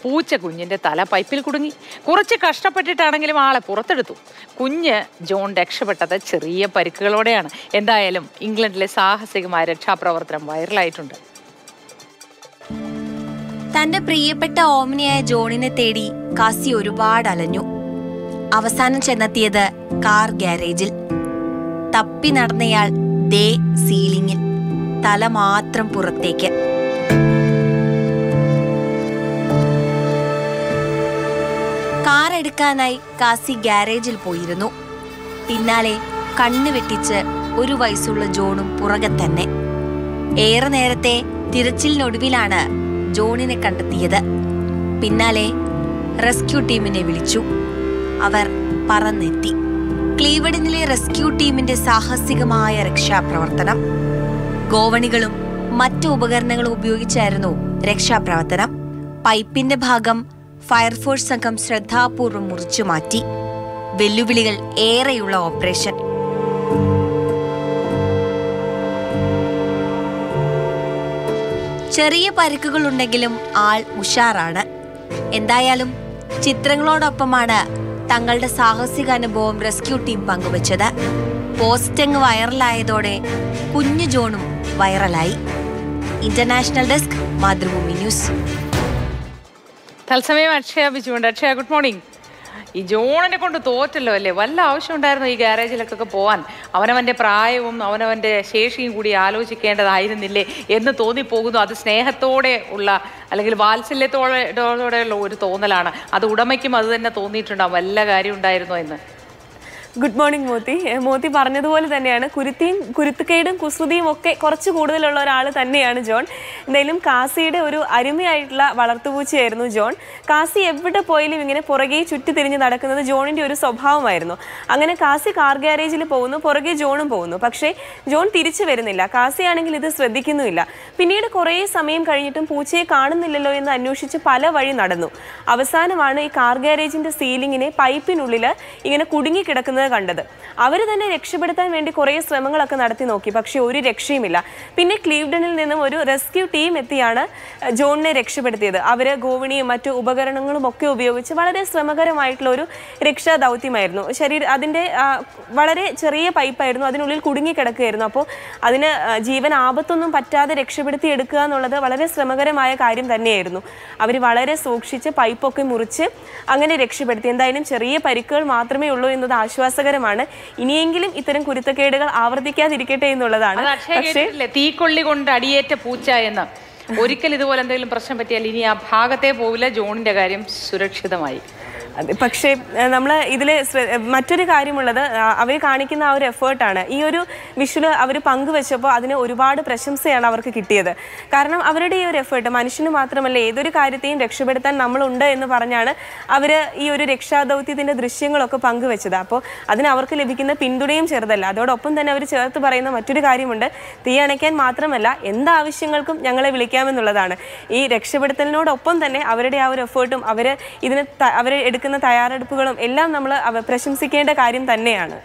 പൂച്ച കുഞ്ഞിന്റെ തല പൈപ്പിൽ കുടുങ്ങി കുറച്ച് കഷ്ടപ്പെട്ടിട്ടാണെങ്കിലും ആളെ പുറത്തെടുത്തു കുഞ്ഞ് ജോൺ രക്ഷപ്പെട്ടത് ചെറിയ പരിക്കുകളോടെയാണ് എന്തായാലും ഇംഗ്ലണ്ടിലെ സാഹസികമായ രക്ഷാപ്രവർത്തനം വൈറലായിട്ടുണ്ട് തന്റെ പ്രിയപ്പെട്ട ഓമനയായ ജോണിനെ തേടി കാസി ഒരുപാട് അലഞ്ഞു അവസാനം ചെന്നെത്തിയത് കാർ ഗ്യാരേജിൽ തപ്പി നടന്നയാൾ ദേ സീലിംഗിൽ തല മാത്രം പുറത്തേക്ക് കാർ എടുക്കാനായി കാസി ഗ്യാരേജിൽ പോയിരുന്നു പിന്നാലെ കണ്ണു വെട്ടിച്ച് ഒരു വയസ്സുള്ള ജോണും പുറകെ തന്നെ ഏറെ നേരത്തെ തിരച്ചിലിനൊടുവിലാണ് ജോണിനെ കണ്ടെത്തിയത് പിന്നാലെ റെസ്ക്യൂ ടീമിനെ വിളിച്ചു അവർ പറന്നെത്തി ക്ലീവഡിനിലെ റെസ്ക്യൂ ടീമിന്റെ സാഹസികമായ രക്ഷാപ്രവർത്തനം ഗോവണികളും മറ്റു ഉപകരണങ്ങളും ഉപയോഗിച്ചായിരുന്നു രക്ഷാപ്രവർത്തനം പൈപ്പിന്റെ ഭാഗം ഫയർഫോഴ്സ് സംഘം ശ്രദ്ധാപൂർവം മുറിച്ചു മാറ്റി വെല്ലുവിളികൾ ഏറെയുള്ള ഓപ്പറേഷൻ ചെറിയ പരിക്കുകൾ ഉണ്ടെങ്കിലും ആൾ ഉഷാറാണ് എന്തായാലും ചിത്രങ്ങളോടൊപ്പമാണ് തങ്ങളുടെ സാഹസിക അനുഭവം റെസ്ക്യൂ ടീം പങ്കുവച്ചത് പോസ്റ്റങ് വൈറലായതോടെ കുഞ്ഞു ജോണും വൈറലായി ഇന്റർനാഷണൽ ഡെസ്ക് മാതൃഭൂമി ന്യൂസ് തത്സമയം അക്ഷയ ബിജുണ്ട് അക്ഷയ ഗുഡ് മോർണിംഗ് ഈ ജോണിനെ കൊണ്ട് തോറ്റല്ലോ അല്ലേ വല്ല ആവശ്യം ഉണ്ടായിരുന്നു ഈ ഗാരേജിലൊക്കെ പോവാൻ അവനവന്റെ പ്രായവും അവനവന്റെ ശേഷിയും കൂടി ആലോചിക്കേണ്ടതായിരുന്നില്ലേ എന്ന് തോന്നിപ്പോകുന്നു അത് സ്നേഹത്തോടെ ഉള്ള അല്ലെങ്കിൽ വാത്സല്യത്തോടെ ഉള്ള ഒരു തോന്നലാണ് അത് ഉടമയ്ക്കും അത് തന്നെ തോന്നിയിട്ടുണ്ടാവും വല്ല കാര്യം ഉണ്ടായിരുന്നോ എന്ന് ഗുഡ് മോർണിംഗ് മോത്തി ഏ, മോത്തി പറഞ്ഞതുപോലെ തന്നെയാണ് കുരുത്തിയും കുരുത്തുക്കേടും കുസൃതിയും ഒക്കെ കുറച്ച് കൂടുതലുള്ള ഒരാൾ തന്നെയാണ് ജോൺ എന്തായാലും കാസിയുടെ ഒരു അരുമയായിട്ടുള്ള വളർത്തുപൂച്ചയായിരുന്നു ജോൺ കാസി എവിടെ പോയാലും ഇങ്ങനെ പുറകെ ചുറ്റി തിരിഞ്ഞ് നടക്കുന്നത് ജോണിന്റെ ഒരു സ്വഭാവമായിരുന്നു അങ്ങനെ കാസി കാർ ഗ്യാരേജിൽ പോകുന്നു പുറകെ ജോണും പോകുന്നു പക്ഷേ ജോൺ തിരിച്ചു വരുന്നില്ല കാസി ആണെങ്കിൽ ഇത് ശ്രദ്ധിക്കുന്നുമില്ല പിന്നീട് കുറേ സമയം കഴിഞ്ഞിട്ടും പൂച്ചയെ കാണുന്നില്ലല്ലോ എന്ന് അന്വേഷിച്ച് പല വഴി നടന്നു അവസാനമാണ് ഈ കാർ ഗ്യാരേജിന്റെ സീലിങ്ങിനെ പൈപ്പിനുള്ളിൽ ഇങ്ങനെ കുടുങ്ങി കിടക്കുന്നത് കണ്ടത് അവർ തന്നെ രക്ഷപ്പെടുത്താൻ വേണ്ടി കുറേ ശ്രമങ്ങളൊക്കെ നടത്തി നോക്കി പക്ഷെ ഒരു രക്ഷയുമില്ല പിന്നെ ക്ലീവ്ഡനിൽ നിന്നും ഒരു റെസ്ക്യൂ ടീം എത്തിയാണ് അഹ്, ജോണിനെ രക്ഷപ്പെടുത്തിയത് അവർ ഗോവിണിയും മറ്റു ഉപകരണങ്ങളും ഒക്കെ ഉപയോഗിച്ച് വളരെ ശ്രമകരമായിട്ടുള്ള ഒരു രക്ഷാ ദൗത്യമായിരുന്നു ശരീര അതിൻ്റെ ആ, വളരെ ചെറിയ പൈപ്പായിരുന്നു അതിനുള്ളിൽ കുടുങ്ങി കിടക്കുകയായിരുന്നു അപ്പോൾ അതിന് ആ, ജീവൻ ആപത്തൊന്നും പറ്റാതെ രക്ഷപ്പെടുത്തി എടുക്കുക എന്നുള്ളത് വളരെ ശ്രമകരമായ കാര്യം തന്നെയായിരുന്നു അവർ വളരെ സൂക്ഷിച്ച് പൈപ്പൊക്കെ മുറിച്ച് അങ്ങനെ രക്ഷപ്പെടുത്തി എന്തായാലും ചെറിയ പരിക്കുകൾ മാത്രമേ ഉള്ളൂ എന്നത് ആശ്വാസകരമാണ് ഇനിയെങ്കിലും ഇത്തരം കുരുത്തക്കേടുകൾ ആവർത്തിക്കാതിരിക്കട്ടെ എന്നുള്ളതാണ് അത് അക്ഷയ കേട്ടിട്ടില്ലേ തീക്കൊള്ളി കൊണ്ട് അടിയേറ്റ പൂച്ച എന്ന് ഒരിക്കൽ ഇതുപോലെ എന്തെങ്കിലും പ്രശ്നം പറ്റിയാൽ ഇനി ആ ഭാഗത്തെ പോവില്ല ജോണിന്റെ കാര്യം സുരക്ഷിതമായി അതെ പക്ഷേ നമ്മൾ ഇതിൽ മറ്റൊരു കാര്യമുള്ളത് അവർ കാണിക്കുന്ന ആ ഒരു എഫേർട്ടാണ് ഈ ഒരു വിഷ്വൽ അവർ പങ്കുവെച്ചപ്പോൾ അതിന് ഒരുപാട് പ്രശംസയാണ് അവർക്ക് കിട്ടിയത് കാരണം അവരുടെ ഈ ഒരു എഫേർട്ട് മനുഷ്യന് മാത്രമല്ല ഏതൊരു കാര്യത്തെയും രക്ഷപ്പെടുത്താൻ നമ്മളുണ്ട് എന്ന് പറഞ്ഞാണ് അവർ ഈ ഒരു രക്ഷാദൗത്യത്തിൻ്റെ ദൃശ്യങ്ങളൊക്കെ പങ്കുവെച്ചത് അപ്പോൾ അതിന് അവർക്ക് ലഭിക്കുന്ന പിന്തുണയും ചെറുതല്ല അതോടൊപ്പം തന്നെ അവർ ചേർത്ത് പറയുന്ന മറ്റൊരു കാര്യമുണ്ട് തീ അണയ്ക്കാൻ മാത്രമല്ല എന്താവശ്യങ്ങൾക്കും ഞങ്ങളെ വിളിക്കാമെന്നുള്ളതാണ് ഈ രക്ഷപ്പെടുത്തലിനോടൊപ്പം തന്നെ അവരുടെ ആ ഒരു എഫേർട്ടും അവർ ഇതിന് അവർ എടുക്കുന്ന തയ്യാറെടുപ്പുകളും എല്ലാം നമ്മൾ പ്രശംസിക്കേണ്ട കാര്യം തന്നെയാണ്